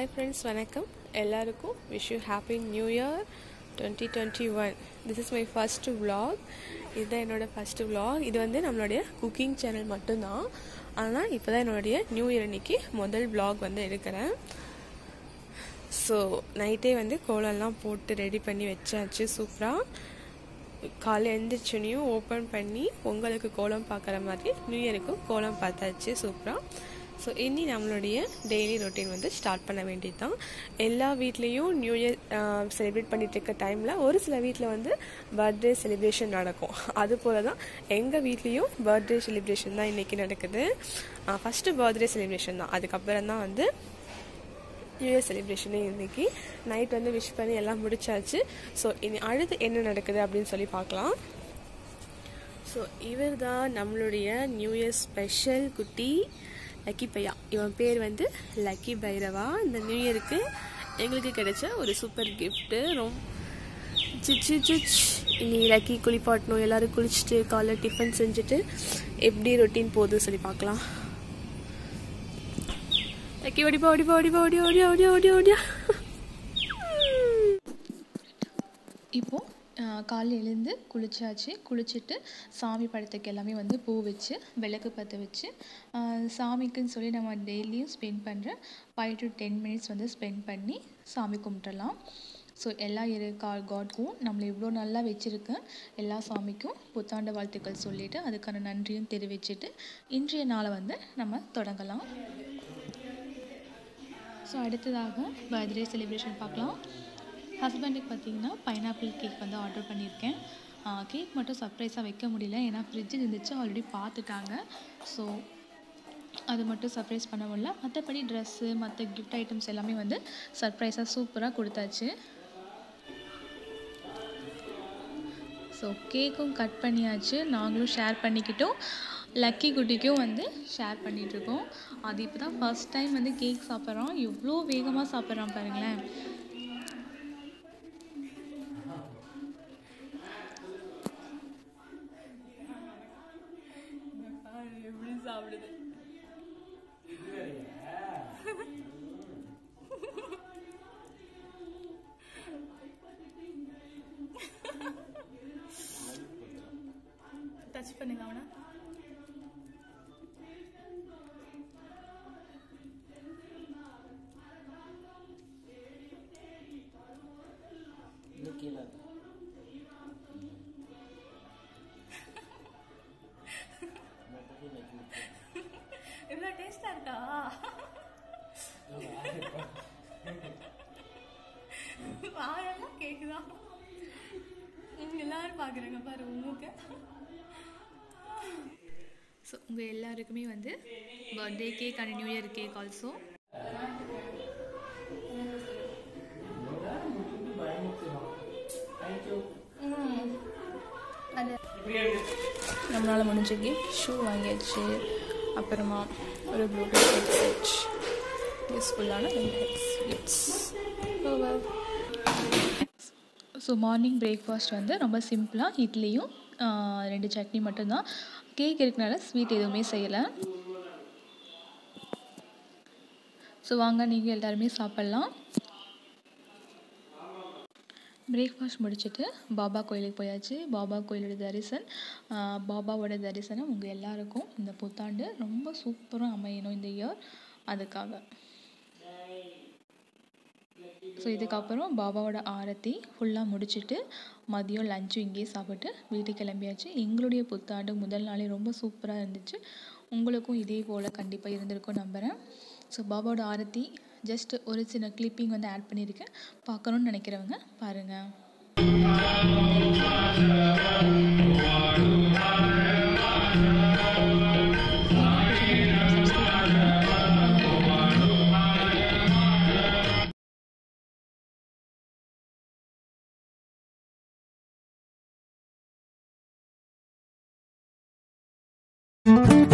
hi friends வணக்கம் எல்லாருக்கும் wish you happy new year twenty twenty one this is my first vlog இதுதான் என்னோடய first vlog இது வந்து நம்மளுடைய குக்கிங் சேனல் மட்டும்தான் ஆனால் இப்போ தான் என்னுடைய நியூ இயர் அன்னைக்கு முதல் vlog வந்து எடுக்கிறேன் ஸோ நைட்டே வந்து கோலம்லாம் போட்டு ரெடி பண்ணி வச்சாச்சு சூப்பராக காலை எழுந்திரிச்சோனையும் ஓப்பன் பண்ணி பொங்கலுக்கு கோலம் பார்க்குற மாதிரி நியூ இயருக்கு கோலம் பார்த்தாச்சு சூப்பராக ஸோ இனி நம்மளுடைய டெய்லி ரொட்டீன் வந்து ஸ்டார்ட் பண்ண வேண்டியது தான் எல்லா வீட்லேயும் நியூ இயர் செலிப்ரேட் பண்ணிட்டு இருக்க டைமில் ஒரு சில வீட்டில் வந்து பர்த்டே செலிப்ரேஷன் நடக்கும் அது போல தான் எங்கள் வீட்லேயும் பர்த்டே செலிப்ரேஷன் தான் இன்றைக்கி நடக்குது ஃபஸ்ட்டு பர்த்டே செலிப்ரேஷன் தான் அதுக்கப்புறம் தான் வந்து நியூ இயர் செலிப்ரேஷனே இன்னைக்கு நைட் வந்து விஷ் பண்ணி எல்லாம் முடிச்சாச்சு ஸோ இனி அடுத்து என்ன நடக்குது அப்படின்னு சொல்லி பார்க்கலாம் ஸோ இவர் தான் நம்மளுடைய நியூ இயர் ஸ்பெஷல் குட்டி லக்கி பையா இவன் பேர் வந்து லக்கி பைரவா இந்த நியூ இயருக்கு எங்களுக்கு கிடைச்ச ஒரு சூப்பர் கிஃப்ட்டு ரொம்ப சிச்சு சிச் இனி லக்கி குளிப்பாட்டணும் எல்லோரும் குளிச்சுட்டு காலைல டிஃபன் செஞ்சுட்டு எப்படி ரொட்டீன் போகுதுன்னு சொல்லி பார்க்கலாம் லக்கி ஓடிப்பா ஓடிப்பா ஓடிப்பா ஓடி ஓடியா ஓடியா ஓடியா ஓடியா இப்போது காலையில் எழுந்து குளிச்சாச்சு குளிச்சுட்டு சாமி படத்துக்கு எல்லாமே வந்து பூ வச்சு விளக்கு பற்ற வச்சு ஆஹ் சாமிக்குன்னு சொல்லி நம்ம டெய்லியும் ஸ்பெண்ட் பண்ணுற ஃபைவ் டு டென் மினிட்ஸ் வந்து ஸ்பெண்ட் பண்ணி சாமி கும்பிட்றலாம் ஸோ எல்லா இரு கா காட்க்கும் நம்மளை இவ்வளோ நல்லா வச்சுருக்க எல்லா சாமிக்கும் புத்தாண்டு வாழ்த்துக்கள் சொல்லிவிட்டு அதுக்கான நன்றியும் தெரிவிச்சுட்டு இன்றைய நாளை வந்து நம்ம தொடங்கலாம் ஸோ அடுத்ததாக பர்த்டே செலிப்ரேஷன் பார்க்கலாம் ஹஸ்பண்டுக்கு பார்த்தீங்கன்னா பைனாப்பிள் கேக் வந்து ஆர்டர் பண்ணியிருக்கேன் கேக் மட்டும் சர்ப்ரைஸாக வைக்க முடியல ஏன்னா ஃப்ரிட்ஜ் இருந்துச்சு ஆல்ரெடி பார்த்துட்டாங்க ஸோ அது மட்டும் சர்ப்ரைஸ் பண்ண முடியல மற்றபடி ட்ரெஸ்ஸு மற்ற கிஃப்ட் ஐட்டம்ஸ் எல்லாமே வந்து சர்ப்ரைஸாக சூப்பராக கொடுத்தாச்சு ஸோ கேக்கும் கட் பண்ணியாச்சு நாங்களும் ஷேர் பண்ணிக்கிட்டோம் லக்கி குட்டிக்கும் வந்து ஷேர் பண்ணிகிட்ருக்கோம் அது இப்போ தான் ஃபஸ்ட் டைம் வந்து கேக் சாப்பிட்றோம் எவ்வளோ வேகமாக சாப்பிட்றான் பாருங்களேன் எப்படி சாப்பிடுது டச் பண்ணுங்க அவனை இவ்வளோ டேஸ்டாக இருக்கா வாயெல்லாம் கேக்குதான் எல்லாரும் பார்க்குறாங்க பாரு மூக்க ஸோ உங்கள் எல்லாருக்குமே வந்து birthday cake and new year cake also நம்மளால் முடிஞ்ச ஷூ வாங்கியாச்சு அப்புறமா ஒரு ப்ளூடூத் ஹெட்செட் யூஸ்ஃபுல்லான ரெண்டு ஹெட்ஸ் ஸோ மார்னிங் பிரேக்ஃபாஸ்ட் வந்து ரொம்ப சிம்பிளாக இட்லியும் ஆஹ், ரெண்டு சட்னி மட்டும்தான் கேக் இருக்கனால ஸ்வீட் எதுவுமே செய்யலை ஸோ வாங்க நீங்கள் எல்லாருமே சாப்பிட்லாம் பிரேக்ஃபாஸ்ட் முடிச்சுட்டு பாபா கோயிலுக்கு போயாச்சு பாபா கோயிலோட தரிசன் ஆஹ், பாபாவோட தரிசனம் உங்கள் எல்லாருக்கும் இந்த புத்தாண்டு ரொம்ப சூப்பராக அமையணும் இந்த இயர் அதுக்காக ஸோ இதுக்கப்புறம் பாபாவோட ஆரத்தி ஃபுல்லாக முடிச்சுட்டு மதியம் லஞ்சும் இங்கேயே சாப்பிட்டு வீட்டுக்கு கிளம்பியாச்சு எங்களுடைய புத்தாண்டு முதல் நாளே ரொம்ப சூப்பராக இருந்துச்சு உங்களுக்கும் இதே போல் கண்டிப்பாக இருந்திருக்கும் நம்புகிறேன் ஸோ பாபாவோட ஆரத்தி ஜஸ்ட் ஒரு சின்ன கிளிப்பிங் வந்து ஆட் பண்ணியிருக்கேன் பார்க்கணுன்னு நினைக்கிறவங்க பாருங்கள் thank you